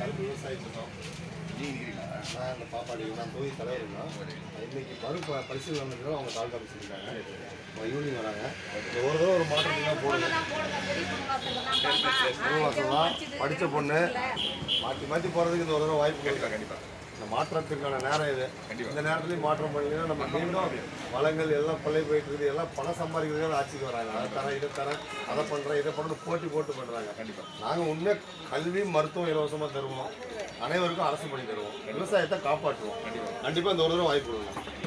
கரும்பு விவசாய திட்டம் நீங்க நிக்கிறீங்களா நான் அந்த பாப்பாடி நான் தொகுதி தலைவர் தான் இன்னைக்கு மறு ப- பரிசீலனை நடந்துக்கிறோம் அவங்க தாலுக்கா ஆஃபீஸ் இருக்காங்க அவங்க ஈவினிங் வராங்க இந்த ஒரு தடவை ஒரு மாற்றம் தான் போடுங்க பொருளாசலாம் படித்த பொண்ணு மாற்றி மாற்றி போகிறதுக்கு இந்த ஒரு தடவை வாய்ப்பு கண்டிப்பா கொடுங்க கண்டிப்பா இந்த மாற்றத்திற்கான நேரம் இது கண்டிப்பா. இந்த நேரத்துலையும் மாற்றம் பண்ணீங்கன்னா நம்ம மீண்டும் வளங்கள் எல்லாம் கொள்ளை போயிட்டு இருக்குது எல்லாம் பணம் சம்பாதிக்கிறதுக்கு ஆட்சிக்கு வராங்க அதை தரேன் இதை தரேன் அதை பண்ணுறேன் இதை பண்ணுறது போட்டி போட்டு பண்ணுறாங்க கண்டிப்பா நாங்கள் உண்மையாக கல்வி மருத்துவம் இலவசமாக தருவோம் அனைவருக்கும் அரசு பண்ணி தருவோம் விவசாயத்தை காப்பாற்றுவோம் கண்டிப்பா கண்டிப்பாக இந்த ஒரு தடவை வாய்ப்பு கொடுங்க